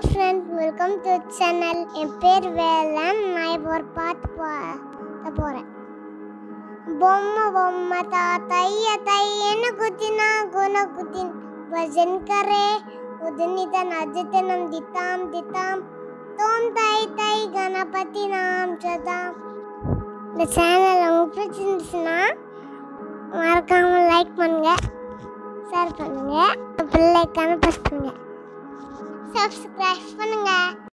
friends welcome to channel என் பேர் வேலன் நான் இப்போ ஒரு பாட்டு பாட போகிறேன் பொம்மை பொம்மை తా తయ్య తయ్యన కుతిన గుణ కుతిన్ భజన్ करे ఉదనిత నజతనం దితాం దితాం தோம் தை தை கணபதி நாம் சதாம் இந்த சேனல் உங்களுக்கு பிடிச்சிருந்துச்சுன்னா மறக்காம லைக் பண்ணுங்க ஷேர் பண்ணுங்க பிள்ளைக்கான ப்ரெஸ் பண்ணுங்க சப்ஸ்கிரைப் பண்ணுங்க